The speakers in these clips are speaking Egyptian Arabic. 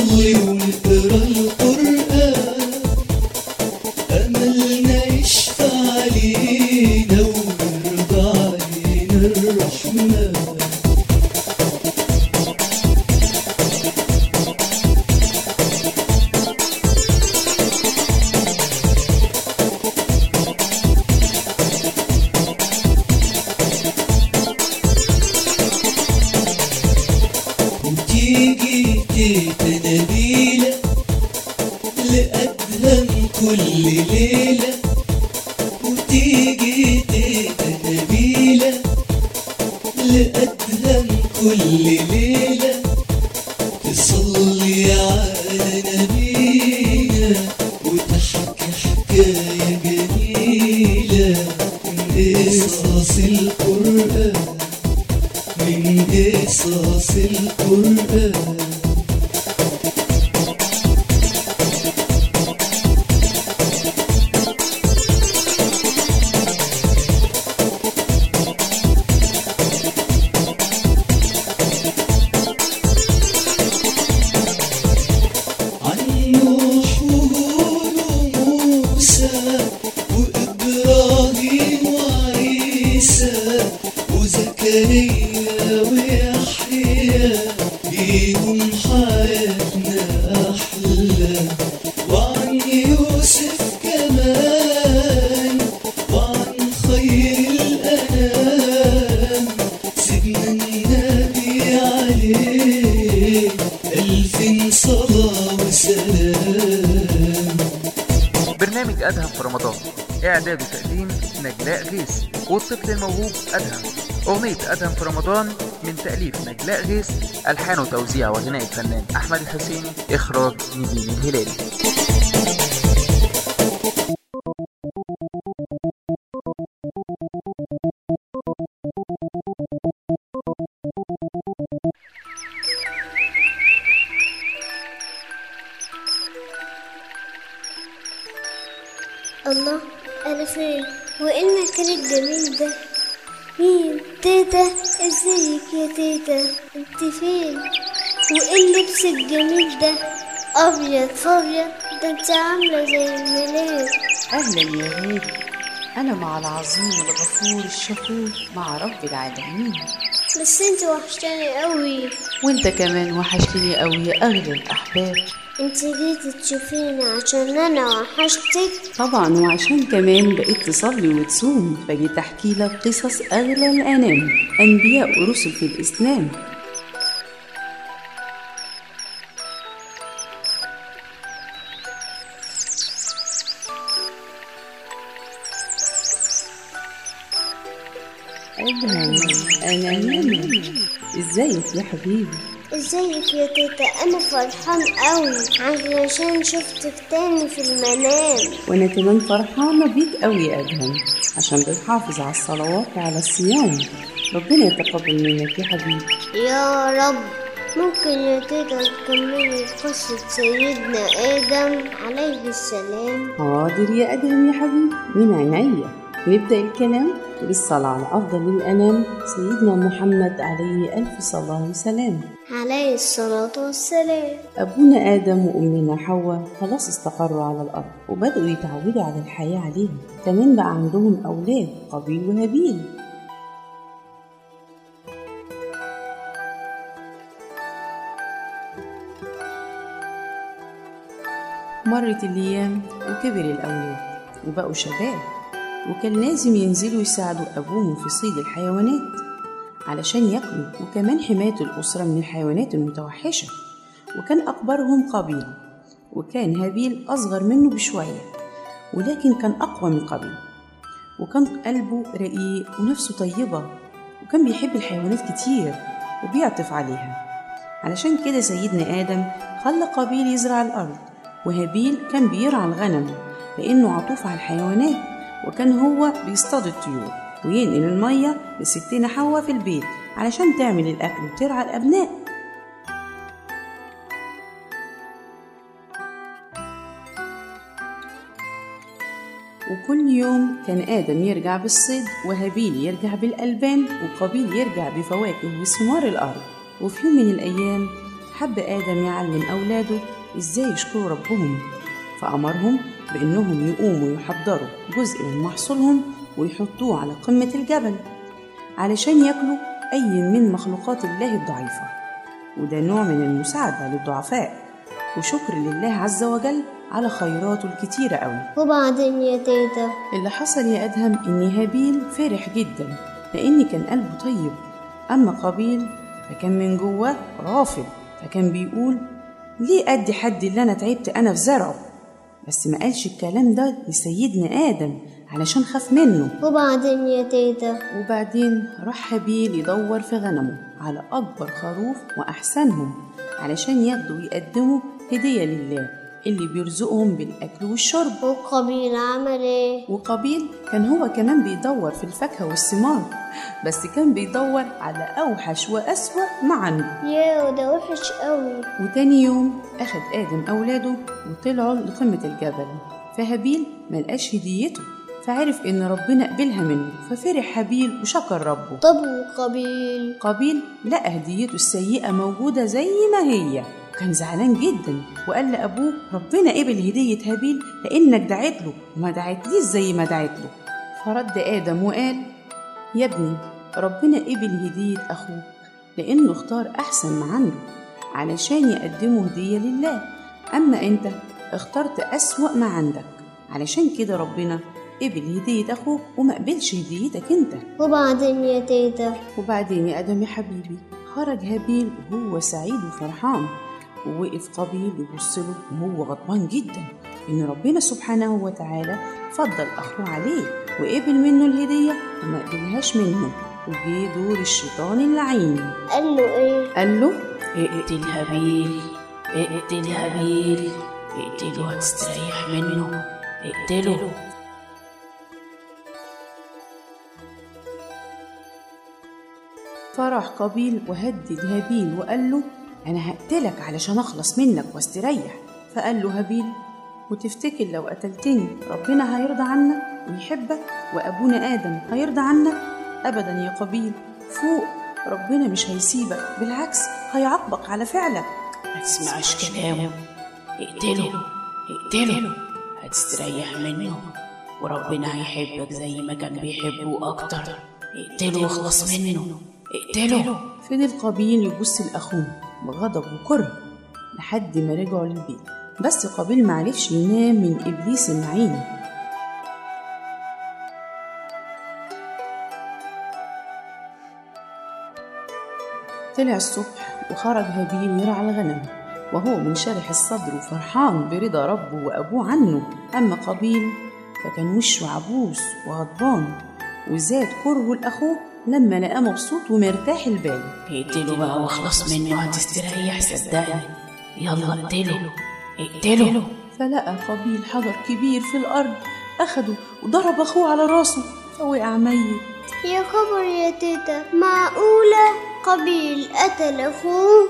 نصلي ونقرا القرآن أملنا يشفى علينا ويرضى علينا الرحمن وتيجي تيتا نبيلة لأدهم كل ليلة وتيجي تيتا نبيلة لأدهم كل ليلة تصلي على نبينا وتحكي حكاية جميلة من قصص القرآن من قصص القرآن عن نوح وهود وموسى وإبراهيم وعيسى وزكريا ويحيى بيهم حياتنا أحلى وعن يوسف كمان وعن خير الأنام سيدنا النبي عليه ألف صلاة وسلام برنامج أدهم في رمضان إعداد وتقديم نجلاء غيث والطفل الموهوب أدهم أغنية أدهم في رمضان من تأليف نجلاء غيث ألحان وتوزيع وغناء الفنان أحمد الحسيني إخراج نجيب الهلالي الله أنا فين وإيه المكان الجميل ده مين تيتا ازيك يا تيتا انت فين وإيه اللبس الجميل ده أبيض فابيض ده انت عاملة زي الملاك أهلا يا غالي أنا مع العظيم الغفور الشكور مع رب العالمين بس انت وحشتني قوي وانت كمان وحشتني قوي يا أغلى الأحباب انت جيتي تشوفيني عشان انا وحشتك طبعا وعشان كمان بقيت تصلي وتصوم فجيت أحكي لك قصص أغلى الأنام أنبياء ورسل في الإسلام أهلا أنا نانا إزيك يا حبيبي ازيك يا تيتا انا فرحان قوي علشان شفتك تاني في المنام وأنا كمان فرحانة بيك قوي يا أدهم عشان بنحافظ على الصلوات وعلى الصيام ربنا يتقبل منك يا حبيبي يا رب ممكن يا تيتا تكملي قصة سيدنا آدم عليه السلام حاضر يا أدهم يا حبيبي من عينيا نبدأ الكلام بالصلاة على أفضل الأنام سيدنا محمد عليه ألف صلاة وسلام عليه الصلاة والسلام أبونا آدم وأمنا حواء خلاص استقروا على الأرض وبدأوا يتعودوا على الحياة عليها كمان بقى عندهم أولاد قابيل وهابيل مرت الأيام وكبر الأولاد وبقوا شباب وكان لازم ينزلوا يساعدوا أبوهم في صيد الحيوانات علشان ياكلوا وكمان حماية الأسرة من الحيوانات المتوحشة وكان أكبرهم قابيل وكان هابيل أصغر منه بشوية ولكن كان أقوى من قابيل وكان قلبه رقيق ونفسه طيبة وكان بيحب الحيوانات كتير وبيعطف عليها علشان كده سيدنا آدم خلى قابيل يزرع الأرض وهابيل كان بيرعى الغنم لأنه عطوف على الحيوانات وكان هو بيصطاد الطيور وينقل المية لستنا حواء في البيت علشان تعمل الأكل وترعى الأبناء وكل يوم كان آدم يرجع بالصيد وهابيل يرجع بالألبان وقابيل يرجع بفواكه وثمار الأرض وفي يوم من الأيام حب آدم يعلم أولاده إزاي يشكروا ربهم فأمرهم بإنهم يقوموا يحضروا جزء من محصولهم ويحطوه على قمة الجبل علشان ياكلوا أي من مخلوقات الله الضعيفة وده نوع من المساعدة للضعفاء وشكر لله عز وجل على خيراته الكتيرة أوي وبعدين يا تيتا اللي حصل يا أدهم إن هابيل فرح جدا لأن كان قلبه طيب أما قابيل فكان من جواه رافض فكان بيقول ليه أدي حد اللي أنا تعبت أنا في زرعه بس ما قالش الكلام ده لسيدنا آدم علشان خاف منه وبعدين يا تيتا وبعدين راح هابيل يدور في غنمه على أكبر خروف وأحسنهم علشان ياخدوا ويقدموا هدية لله اللي بيرزقهم بالأكل والشرب وقبيل عمل ايه وقابيل كان هو كمان بيدور في الفاكهة والثمار بس كان بيدور على أوحش وأسوأ ما عنده يا ده وحش قوي وتاني يوم أخد آدم أولاده وطلعوا لقمة الجبل فهابيل ملقاش هديته فعرف إن ربنا قبلها منه ففرح هابيل وشكر ربه طب وقبيل قابيل لقى هديته السيئة موجودة زي ما هي كان زعلان جدا وقال لأبوه ربنا قبل هدية هابيل لأنك دعيت له وما دعيتليش زي ما دعيت له فرد آدم وقال يا ابني ربنا قبل هدية أخوك لأنه اختار أحسن ما عنده علشان يقدمه هدية لله أما أنت اخترت أسوأ ما عندك علشان كده ربنا قبل هدية أخوك وما قبلش هديتك أنت وبعدين يا تيتا وبعدين يا آدم يا حبيبي خرج هابيل وهو سعيد وفرحان ووقف قابيل يبص له وهو غضبان جدا إن ربنا سبحانه وتعالى فضل أخوه عليه وقبل منه الهدية وما قبلهاش منه وجه دور الشيطان اللعين قال له ايه قال له اقتل هابيل اقتل هابيل اقتله هتستريح منه اقتله فراح قابيل وهدد هابيل وقال له أنا هقتلك علشان أخلص منك واستريح فقال له هابيل وتفتكر لو قتلتني ربنا هيرضى عنك ويحبك وأبونا آدم هيرضى عنك أبدا يا قابيل فوق ربنا مش هيسيبك بالعكس هيعاقبك على فعلك ما تسمعش كلامه اقتله اقتله هتستريح منه وربنا هيحبك زي ما كان بيحبه أكتر اقتله واخلص منه اقتله فضل قابيل يبص لأخوه بغضب وكره لحد ما رجعوا للبيت بس قابيل معرفش ينام من إبليس اللعين طلع الصبح وخرج هابيل يرعى الغنم وهو منشرح الصدر وفرحان برضا ربه وأبوه عنه أما قابيل فكان وشه عبوس وغضبان وزاد كرهه لأخوه لما لقاه مبسوط ومرتاح البال اقتله بقى واخلص منه هتستريح صدقني يلا اقتله اقتله فلقى قابيل حجر كبير في الأرض أخده وضرب أخوه على راسه فوقع ميت يا خبر يا تيتا معقولة قبيل قتل أخوه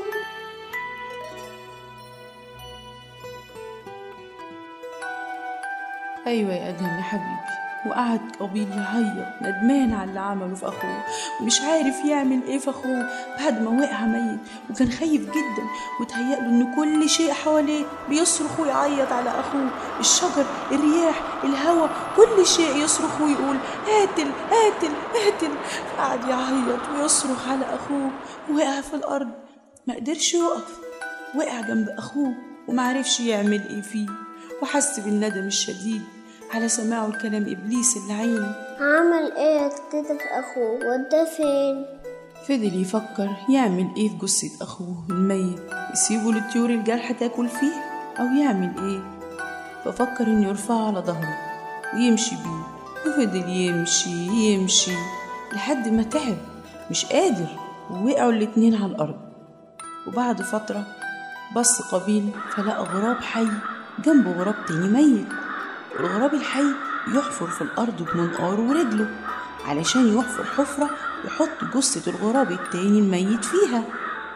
أيوة يا أدهم يا حبيبي وقعد قابيل يعيط ندمان على اللي عمله في أخوه ومش عارف يعمل إيه في أخوه بعد ما وقع ميت وكان خايف جدا وتهيأ له إن كل شيء حواليه بيصرخ ويعيط على أخوه الشجر الرياح الهواء كل شيء يصرخ ويقول قاتل قاتل قاتل قعد يعيط ويصرخ على أخوه وقع في الأرض ما قدرش يقف وقع جنب أخوه ومعرفش يعمل إيه فيه وحس بالندم الشديد على سماعه لكلام إبليس اللعين عمل ايه يا تيتا في أخوه وداه فين فضل يفكر يعمل ايه في جثة أخوه الميت يسيبه للطيور الجارحة تاكل فيه أو يعمل ايه ففكر إنه يرفعه على ظهره ويمشي بيه وفضل يمشي يمشي لحد ما تعب مش قادر ووقعوا الاتنين على الأرض وبعد فترة بص قابيل فلقى غراب حي جنبه غراب تاني ميت الغراب الحي يحفر في الأرض بمنقاره ورجله علشان يحفر حفرة يحط جثة الغراب التاني الميت فيها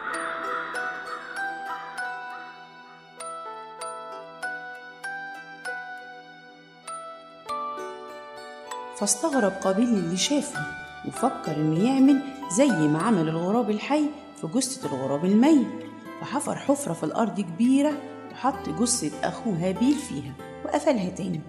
فاستغرب قابيل اللي شافه وفكر إنه يعمل زي ما عمل الغراب الحي في جثة الغراب الميت فحفر حفرة في الأرض كبيرة وحط جثة أخوه هابيل فيها وقفلها تاني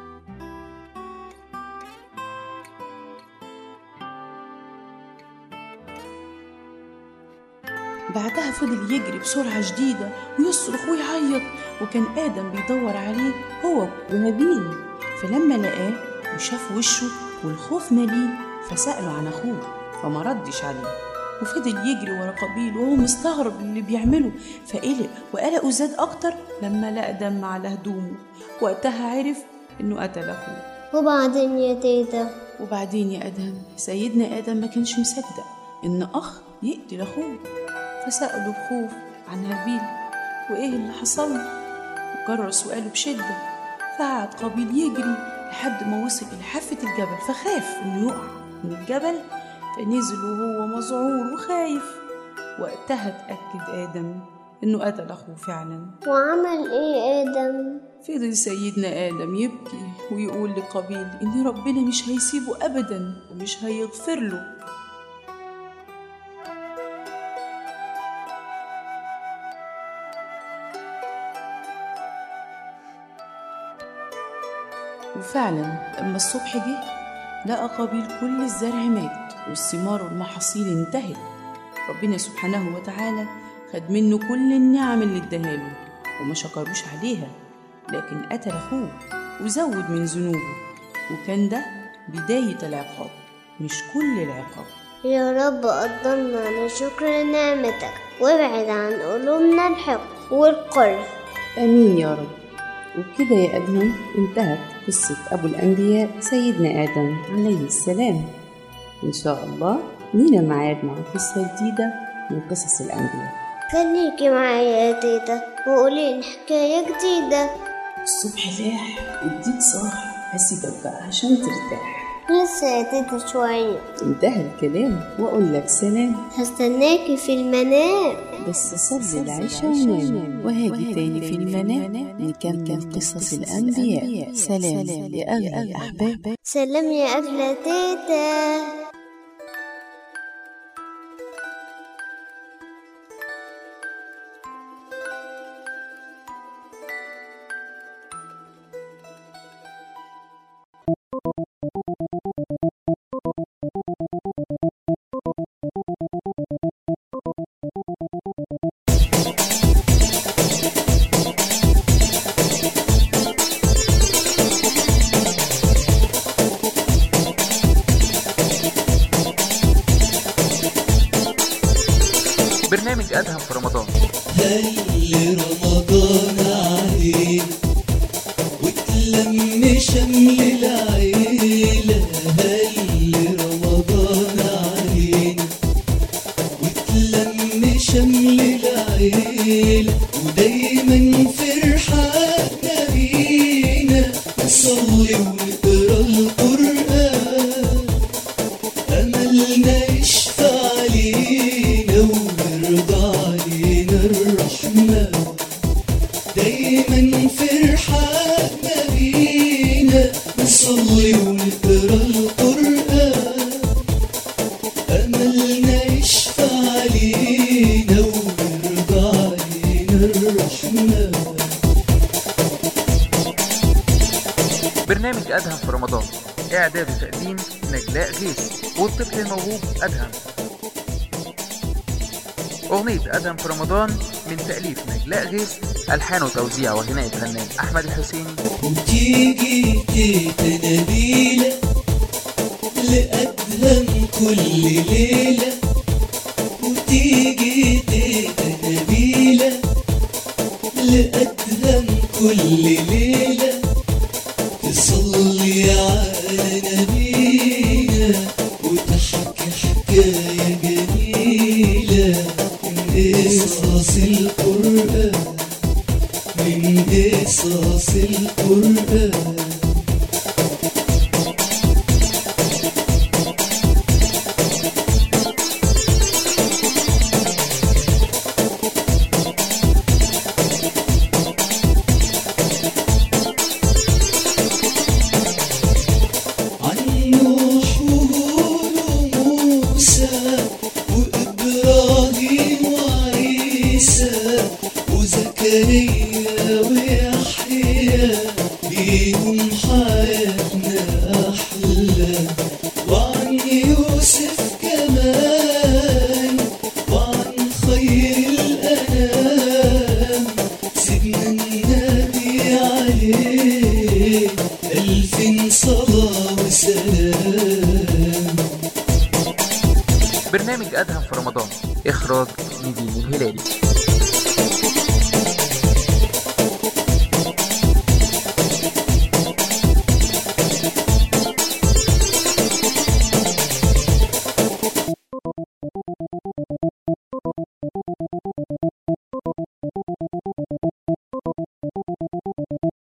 بعدها فضل يجري بسرعة شديدة ويصرخ ويعيط وكان آدم بيدور عليه هو وهابيل فلما لقاه وشاف وشه والخوف مليه فسأله عن أخوه فما ردش عليه وفضل يجري ورا قابيل وهو مستغرب اللي بيعمله فقلق وقلقه زاد أكتر لما لقى دم على هدومه وقتها عرف إنه قتل أخوه وبعدين يا تيتا وبعدين يا آدم سيدنا آدم ما كانش مصدق إن أخ يقتل أخوه فسأله بخوف عن هابيل وإيه اللي حصل له وكرر سؤاله بشدة فقعد قابيل يجري لحد ما وصل إلى حافة الجبل فخاف إنه يقع من الجبل فنزل وهو مذعور وخايف وقتها اتأكد آدم إنه قتل أخوه فعلا وعمل ايه ادم فضل سيدنا آدم يبكي ويقول لقابيل إن ربنا مش هيسيبه أبدا ومش هيغفر له وفعلا لما الصبح جه لقى قابيل كل الزرع مات والثمار والمحاصيل انتهت ربنا سبحانه وتعالى خد منه كل النعم اللي اداها له وما شكروش عليها لكن قتل أخوه وزود من ذنوبه وكان ده بداية العقاب مش كل العقاب يا رب قدرنا لشكر نعمتك وابعد عن قلوبنا الحقد والكره آمين يا رب وبكده يا أدهم انتهت قصة أبو الأنبياء سيدنا آدم عليه السلام إن شاء الله لينا ميعاد مع قصة جديدة من قصص الأنبياء خليكي معايا يا تيتا وقولي حكاية جديدة الصبح لاح اديك صاح هسيبك بقى عشان ترتاح لسه يا تيتا شوية انتهى الكلام وأقول لك سلام هستناكي في المنام بس صلي العشاء ونام وهاجي تاني في المنام نكمل قصص الأنبياء سلام لأغلى الأحباب سلام يا أغلى تيتا برنامج أدهم في رمضان هل رمضان علينا وتلم شمل العيلة هل رمضان علينا وتلم شمل العيلة ودايما فرحانة بينا نصلي ونقرا القرآن أملنا يشفى علينا ويرضى علينا الرحمن دايما فرحانة بينا نصلي ونقرا القرآن أملنا يشفى علينا ويرضى علينا الرحمن برنامج أدهم في رمضان إعداد وتقديم نجلاء غيث والطفل الموهوب أدهم أغنية أدهم في رمضان من تأليف نجلاء غيث ألحان وتوزيع وغناء الفنان أحمد الحسيني وتيجي تيتا نبيلة لأدهم كل ليلة وتيجي تيتا نبيلة لأدهم كل ليلة تصلي على نبينا وتحكي حكاية جميلة من قصص القرآن من قصص القرآن عن نوح وهود وموسى وإبراهيم وعيسى برنامج أدهم في رمضان إخراج نيفين الهلالي